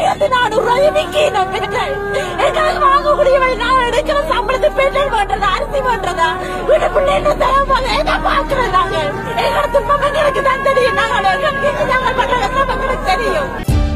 ஆயிரத்தி நானூறு ரூபாய் விற்கணும் பெட்ரோல் எங்களுக்கு வாங்கக்கூடிய வழி நான் எடுக்கிற சம்பளத்தை பெட்ரோல் பண்றதா அரிசி பண்றதா வீட்டு பிள்ளைங்க தரமாக என்ன பாக்குறது நாங்க எங்களோட துன்பம் எங்களுக்கு தான் தெரியும் நாங்கள் எங்களுக்கு நாங்கள் பண்ற கஷ்டம் எங்களுக்கு தெரியும்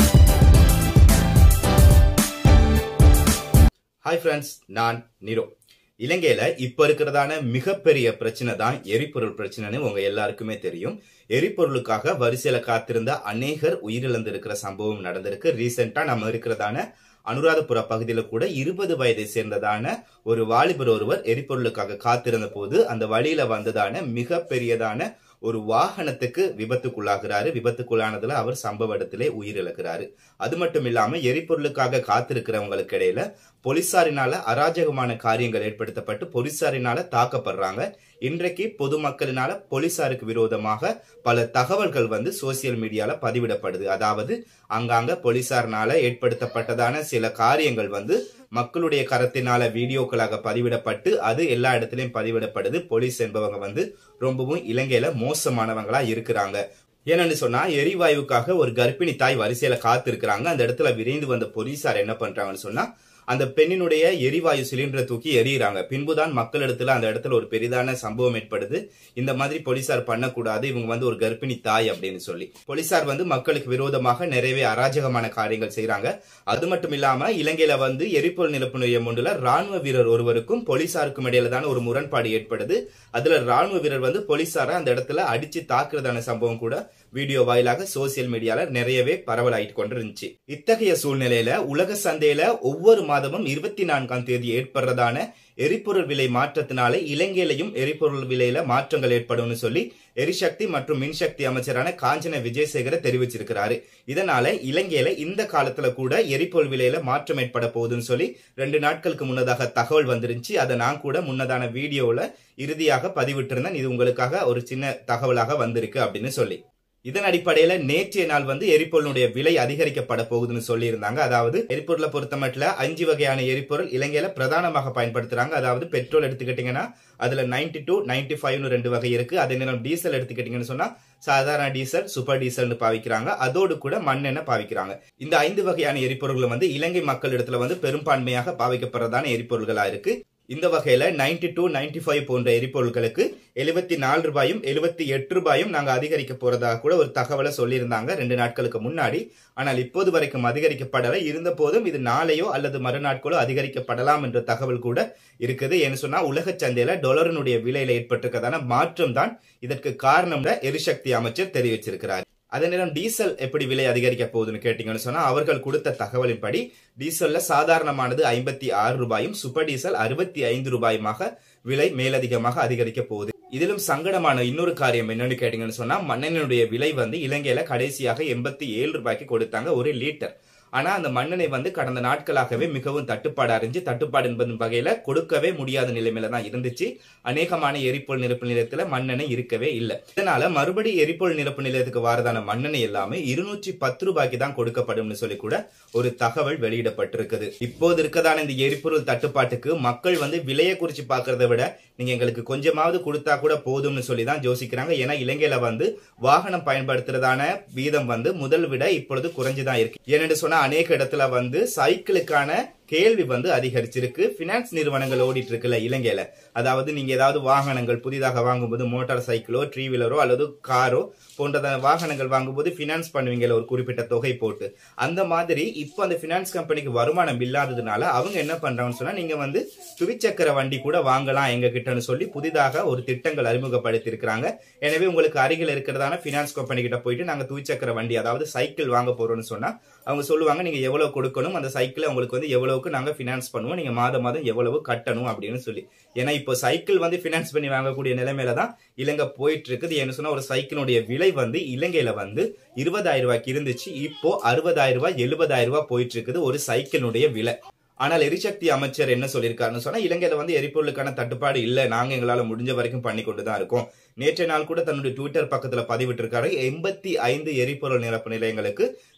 ஹாய் ஃப்ரெண்ட்ஸ் நான் நிரோ இலங்கையில இப்ப இருக்கிறதான மிகப்பெரிய பிரச்சனை தான் எரிபொருள் பிரச்சனைன்னு உங்க எல்லாருக்குமே தெரியும் எரிபொருளுக்காக வரிசையில காத்திருந்த அநேகர் உயிரிழந்திருக்கிற சம்பவம் நடந்திருக்கு ரீசெண்டா நம்ம இருக்கிறதான அனுராதபுர பகுதியில கூட இருபது வயதை சேர்ந்ததான ஒரு வாலிபர் ஒருவர் எரிபொருளுக்காக காத்திருந்த போது அந்த வழியில வந்ததான மிகப்பெரியதான ஒரு வாகனத்துக்கு விபத்துக்குள்ளாகிறாரு விபத்துக்குள்ளானதுல அவர் சம்பவ இடத்திலே உயிரிழக்கிறாரு அது மட்டும் இல்லாம எரிபொருளுக்காக காத்திருக்கிறவங்களுக்கு இடையில போலீசாரினால அராஜகமான காரியங்கள் ஏற்படுத்தப்பட்டு போலீசாரினால தாக்கப்படுறாங்க இன்றைக்கு பொதுமக்களினால போலீசாருக்கு விரோதமாக பல தகவல்கள் வந்து சோசியல் மீடியால பதிவிடப்படுது அதாவது அங்காங்க போலீசாரினால ஏற்படுத்தப்பட்டதான சில காரியங்கள் வந்து மக்களுடைய கரத்தினால வீடியோக்களாக பதிவிடப்பட்டு அது எல்லா இடத்துலயும் பதிவிடப்படுது போலீஸ் என்பவங்க வந்து ரொம்பவும் இலங்கையில மோசமானவங்களா இருக்கிறாங்க ஏன்னு சொன்னா எரிவாயுக்காக ஒரு கர்ப்பிணி தாய் வரிசையில காத்து இருக்கிறாங்க அந்த இடத்துல விரைந்து வந்த போலீசார் என்ன பண்றாங்கன்னு சொன்னா அந்த பெண்ணினுடைய எரிவாயு சிலிண்டரை தூக்கி எரியிறாங்க பின்புதான் மக்களிடத்துல அந்த இடத்துல ஒரு பெரிதான சம்பவம் ஏற்படுது இந்த மாதிரி போலீசார் பண்ணக்கூடாது இவங்க வந்து ஒரு கர்ப்பிணி தாய் அப்படின்னு சொல்லி போலீசார் வந்து மக்களுக்கு விரோதமாக நிறையவே அராஜகமான காரியங்கள் செய்யறாங்க அது மட்டும் இல்லாம இலங்கையில வந்து எரிபொருள் நிரப்பு நிலையம் ஒன்றுல ராணுவ வீரர் ஒருவருக்கும் போலீசாருக்கும் இடையில தான ஒரு முரண்பாடு ஏற்படுது அதுல ராணுவ வீரர் வந்து போலீசாரை அந்த இடத்துல அடிச்சு தாக்குறதான சம்பவம் கூட வீடியோ வாயிலாக சோசியல் மீடியால நிறையவே பரவலாயிட்டு கொண்டு இருந்துச்சு இத்தகைய சூழ்நிலையில உலக சந்தையில ஒவ்வொரு மாதமும் இருபத்தி நான்காம் தேதி ஏற்படுறதான எரிபொருள் விலை மாற்றத்தினால இலங்கையிலையும் எரிபொருள் விலையில மாற்றங்கள் ஏற்படும்னு சொல்லி எரிசக்தி மற்றும் மின்சக்தி அமைச்சரான காஞ்சன விஜயசேகர தெரிவிச்சிருக்கிறாரு இதனால இலங்கையில இந்த காலத்துல கூட எரிபொருள் விலையில மாற்றம் ஏற்பட போகுதுன்னு சொல்லி ரெண்டு நாட்களுக்கு முன்னதாக தகவல் வந்துருந்துச்சு அதை நான் கூட முன்னதான வீடியோல இறுதியாக பதிவிட்டிருந்தேன் இது உங்களுக்காக ஒரு சின்ன தகவலாக வந்திருக்கு அப்படின்னு சொல்லி இதன் அடிப்படையில நேற்றைய நாள் வந்து எரிபொருளுடைய விலை அதிகரிக்கப்பட போகுதுன்னு சொல்லி இருந்தாங்க அதாவது எரிபொருளை பொறுத்த மட்டும் அஞ்சு வகையான எரிபொருள் இலங்கையில பிரதானமாக பயன்படுத்துறாங்க அதாவது பெட்ரோல் எடுத்துக்கிட்டீங்கன்னா அதுல நைன்டி டூ நைன்டி ஃபைவ்னு ரெண்டு வகை இருக்கு அதே நேரம் டீசல் எடுத்துக்கிட்டீங்கன்னு சொன்னா சாதாரண டீசல் சூப்பர் டீசல்னு பாவிக்கிறாங்க அதோடு கூட மண்ணெண்ணெய் பாவிக்கிறாங்க இந்த ஐந்து வகையான எரிபொருள்கள் வந்து இலங்கை மக்கள் இடத்துல வந்து பெரும்பான்மையாக பாவிக்கப்படுறதான எரிபொருள்களா இருக்கு இந்த வகையில நைன்டி டூ நைன்டி ஃபைவ் போன்ற எரிபொருட்களுக்கு எழுபத்தி நாலு ரூபாயும் எழுபத்தி எட்டு ரூபாயும் நாங்க அதிகரிக்க போறதாக கூட ஒரு தகவலை சொல்லியிருந்தாங்க ரெண்டு நாட்களுக்கு முன்னாடி ஆனால் இப்போது வரைக்கும் அதிகரிக்கப்படலை இருந்த போதும் இது நாளையோ அல்லது மறுநாட்களோ அதிகரிக்கப்படலாம் என்ற தகவல் கூட இருக்குது ஏன்னு சொன்னா உலக சந்தையில டொலரினுடைய விலையில ஏற்பட்டிருக்கதான மாற்றம் தான் இதற்கு காரணம் எரிசக்தி அமைச்சர் தெரிவிச்சிருக்கிறார் அதே நேரம் டீசல் எப்படி விலை அதிகரிக்க போகுதுன்னு கேட்டீங்கன்னு சொன்னா அவர்கள் கொடுத்த தகவலின்படி டீசல்ல சாதாரணமானது ஐம்பத்தி ஆறு ரூபாயும் சூப்பர் டீசல் அறுபத்தி ஐந்து ரூபாயுமாக விலை மேலதிகமாக அதிகரிக்க போகுது இதிலும் சங்கடமான இன்னொரு காரியம் என்னன்னு கேட்டீங்கன்னு சொன்னா மண்ணெண்ணுடைய விலை வந்து இலங்கையில கடைசியாக எண்பத்தி ஏழு ரூபாய்க்கு கொடுத்தாங்க ஒரு லிட்டர் ஆனா அந்த மண்ணெண்ணெய் வந்து கடந்த நாட்களாகவே மிகவும் தட்டுப்பாடு அறிஞ்சு தட்டுப்பாடு என்பது வகையில கொடுக்கவே முடியாத நிலைமையில தான் இருந்துச்சு அநேகமான எரிபொருள் நிரப்பு நிலையத்துல மண்ணெண்ணெய் இருக்கவே இல்லை இதனால மறுபடி எரிபொருள் நிரப்பு நிலையத்துக்கு வாரதான மண்ணெண்ணெய் எல்லாமே இருநூற்றி பத்து ரூபாய்க்கு தான் கொடுக்கப்படும்னு சொல்லி கூட ஒரு தகவல் வெளியிடப்பட்டிருக்குது இப்போது இருக்கதான இந்த எரிபொருள் தட்டுப்பாட்டுக்கு மக்கள் வந்து விலையை குறிச்சு பாக்குறத விட நீங்க எங்களுக்கு கொஞ்சமாவது கொடுத்தா கூட போதும்னு சொல்லி தான் யோசிக்கிறாங்க ஏன்னா இலங்கையில வந்து வாகனம் பயன்படுத்துறதான வீதம் வந்து முதல் விட இப்பொழுது குறைஞ்சுதான் இருக்கு ஏன்னு சொன்னா அநேக இடத்துல வந்து சைக்கிளுக்கான கேள்வி வந்து அதிகரிச்சிருக்கு பினான்ஸ் நிறுவனங்கள் ஓடிட்டு இருக்குல்ல இலங்கையில அதாவது நீங்க ஏதாவது வாகனங்கள் புதிதாக வாங்கும்போது மோட்டார் சைக்கிளோ த்ரீ வீலரோ அல்லது காரோ போன்ற வாகனங்கள் வாங்கும்போது பினான்ஸ் பண்ணுவீங்கல்ல ஒரு குறிப்பிட்ட தொகை போட்டு அந்த மாதிரி இப்போ அந்த பினான்ஸ் கம்பெனிக்கு வருமானம் இல்லாததுனால அவங்க என்ன பண்றாங்கன்னு சொன்னா நீங்க வந்து துவிச்சக்கர வண்டி கூட வாங்கலாம் எங்க கிட்டன்னு சொல்லி புதிதாக ஒரு திட்டங்கள் அறிமுகப்படுத்தி இருக்கிறாங்க எனவே உங்களுக்கு அருகில் இருக்கிறதான பினான்ஸ் கம்பெனி கிட்ட போயிட்டு நாங்க துவிச்சக்கர வண்டி அதாவது சைக்கிள் வாங்க போறோம்னு சொன்னா அவங்க சொல்லுவாங்க நீங்க எவ்வளவு கொடுக்கணும் அந்த சைக்கிளை உங்களுக்கு வந்து எவ்வளவுக்கு நாங்க பினான்ஸ் பண்ணுவோம் நீங்க மாதம் மாதம் எவ்வளவு கட்டணும் அப்படின்னு சொல்லி ஏன்னா இப்போ சைக்கிள் வந்து பினான்ஸ் பண்ணி வாங்கக்கூடிய நிலைமையில தான் இலங்கை போயிட்டு இருக்குது ஏன்னு சொன்னா ஒரு சைக்கிளுடைய விலை வந்து இலங்கையில வந்து இருபதாயிரம் ரூபாய்க்கு இருந்துச்சு இப்போ அறுபதாயிரம் ரூபாய் எழுபதாயிரம் ரூபாய் போயிட்டு இருக்குது ஒரு சைக்கிளுடைய விலை ஆனால் எரிசக்தி அமைச்சர் என்ன சொல்லியிருக்காருன்னு சொன்னா இலங்கையில வந்து எரிபொருளுக்கான தட்டுப்பாடு இல்ல நாங்க எங்களால முடிஞ்ச வரைக்கும் பண்ணி கொண்டு தான் இருக்கோம் நேற்றைய நாள் கூட தன்னுடைய ட்விட்டர் பக்கத்துல பதிவிட்டிருக்காரு எண்பத்தி ஐந்து எரிபொருள் நிரப்பு நிலையங்களுக்கு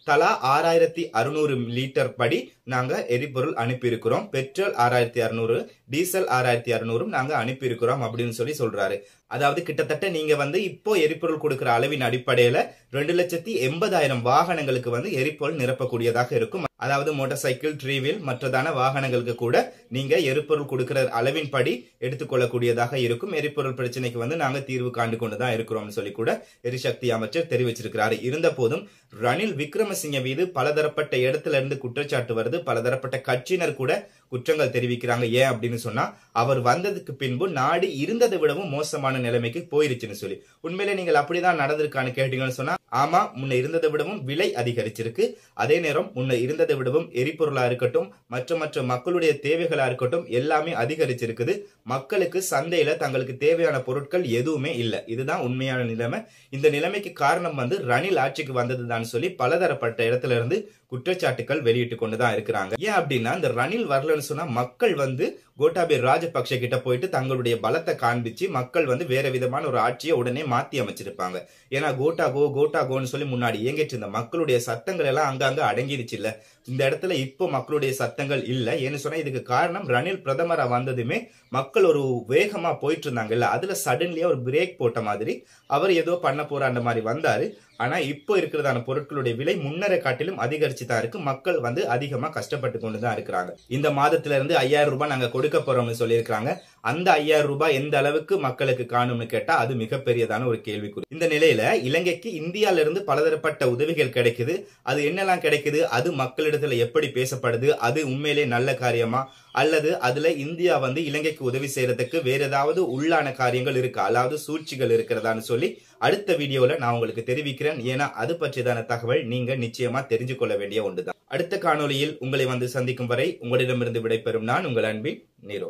தலா ஆறாயிரத்தி அறுநூறு லிட்டர் படி நாங்க எரிபொருள் அனுப்பியிருக்கிறோம் பெட்ரோல் ஆறாயிரத்தி அறுநூறு டீசல் ஆறாயிரத்தி அறுநூறும் நாங்க அனுப்பியிருக்கிறோம் அப்படின்னு சொல்லி சொல்றாரு அதாவது கிட்டத்தட்ட நீங்க வந்து இப்போ எரிபொருள் கொடுக்கிற அளவின் அடிப்படையில ரெண்டு லட்சத்தி எண்பதாயிரம் வாகனங்களுக்கு வந்து எரிபொருள் நிரப்பக்கூடியதாக இருக்கும் அதாவது மோட்டார் சைக்கிள் ட்ரீவில் மற்றதான வாகனங்களுக்கு கூட நீங்க எரிபொருள் கொடுக்கிற அளவின் படி எடுத்துக்கொள்ளக்கூடியதாக இருக்கும் எரிபொருள் பிரச்சனைக்கு வந்து நாங்க தீர்வு காண்டு கொண்டுதான் இருக்கிறோம்னு சொல்லி கூட எரிசக்தி அமைச்சர் தெரிவிச்சிருக்கிறாரு இருந்த போதும் ரணில் விக்ரமசிங்க மீது பலதரப்பட்ட இடத்துல இருந்து குற்றச்சாட்டு வருது பலதரப்பட்ட கட்சியினர் கூட குற்றங்கள் தெரிவிக்கிறாங்க ஏன் அப்படின்னு சொன்னா அவர் வந்ததுக்கு பின்பு நாடு இருந்ததை விடவும் மோசமான நிலைமைக்கு போயிருச்சுன்னு சொல்லி உண்மையிலே நீங்கள் அப்படிதான் நடந்திருக்கான்னு கேட்டீங்கன்னு சொன்னா ஆமா முன்ன இருந்ததை விடவும் விலை அதிகரிச்சிருக்கு அதே நேரம் முன்ன இருந்ததை விடவும் எரிபொருளா இருக்கட்டும் மற்ற மற்ற மக்களுடைய தேவைகளா இருக்கட்டும் எல்லாமே அதிகரிச்சிருக்குது மக்களுக்கு சந்தையில தங்களுக்கு தேவையான பொருட்கள் எதுவுமே இல்லை இதுதான் உண்மையான நிலைமை இந்த நிலைமைக்கு காரணம் வந்து ரணில் ஆட்சிக்கு வந்ததுதான் சொல்லி பலதரப்பட்ட இடத்துல இருந்து குற்றச்சாட்டுகள் வெளியிட்டு கொண்டுதான் இருக்கிறாங்க ஏன் அப்படின்னா இந்த ரணில் வரலன்னு சொன்னா மக்கள் வந்து கோட்டாபே ராஜபக்ஷ கிட்ட போயிட்டு தங்களுடைய பலத்தை காண்பிச்சு மக்கள் வந்து வேற விதமான ஒரு ஆட்சியை உடனே மாத்தி அமைச்சிருப்பாங்க ஏன்னா கோட்டா கோ கோட்டா கோன்னு சொல்லி முன்னாடி இயங்கிட்டு இருந்த மக்களுடைய சத்தங்கள் எல்லாம் அங்கங்க அடங்கிடுச்சு இல்ல இந்த இடத்துல இப்போ மக்களுடைய சத்தங்கள் இல்ல ஏன்னு சொன்னா இதுக்கு காரணம் ரணில் பிரதமரா வந்ததுமே மக்கள் ஒரு வேகமா போயிட்டு இருந்தாங்கல்ல அதுல சடன்லியா ஒரு பிரேக் போட்ட மாதிரி அவர் ஏதோ பண்ண போற அந்த மாதிரி வந்தாரு ஆனா இப்போ இருக்கிறதான பொருட்களுடைய விலை முன்னரை காட்டிலும் அதிகரிச்சு தான் இருக்கு மக்கள் வந்து அதிகமா கஷ்டப்பட்டு கொண்டு தான் இருக்கிறாங்க இந்த மாதத்துல இருந்து ஐயாயிரம் ரூபாய் நாங்க கொடுக்க போறோம்னு சொல்லியிருக்காங்க அந்த ஐயாயிரம் ரூபாய் எந்த அளவுக்கு மக்களுக்கு காணும்னு கேட்டா அது மிகப்பெரியதான ஒரு கேள்விக்குறி இந்த நிலையில இலங்கைக்கு இந்தியால இருந்து பலதரப்பட்ட உதவிகள் கிடைக்குது அது என்னெல்லாம் கிடைக்குது அது மக்களிடத்துல எப்படி பேசப்படுது அது உண்மையிலே நல்ல காரியமா அல்லது அதுல இந்தியா வந்து இலங்கைக்கு உதவி செய்யறதுக்கு வேற ஏதாவது உள்ளான காரியங்கள் இருக்கு அதாவது சூழ்ச்சிகள் இருக்கிறதான்னு சொல்லி அடுத்த வீடியோல நான் உங்களுக்கு தெரிவிக்கிறேன் ஏன்னா அது பற்றியதான தகவல் நீங்க நிச்சயமா தெரிஞ்சு கொள்ள வேண்டிய ஒன்றுதான் அடுத்த காணொளியில் உங்களை வந்து சந்திக்கும் வரை உங்களிடமிருந்து விடைபெறும் நான் உங்கள் அன்பின் நீரோ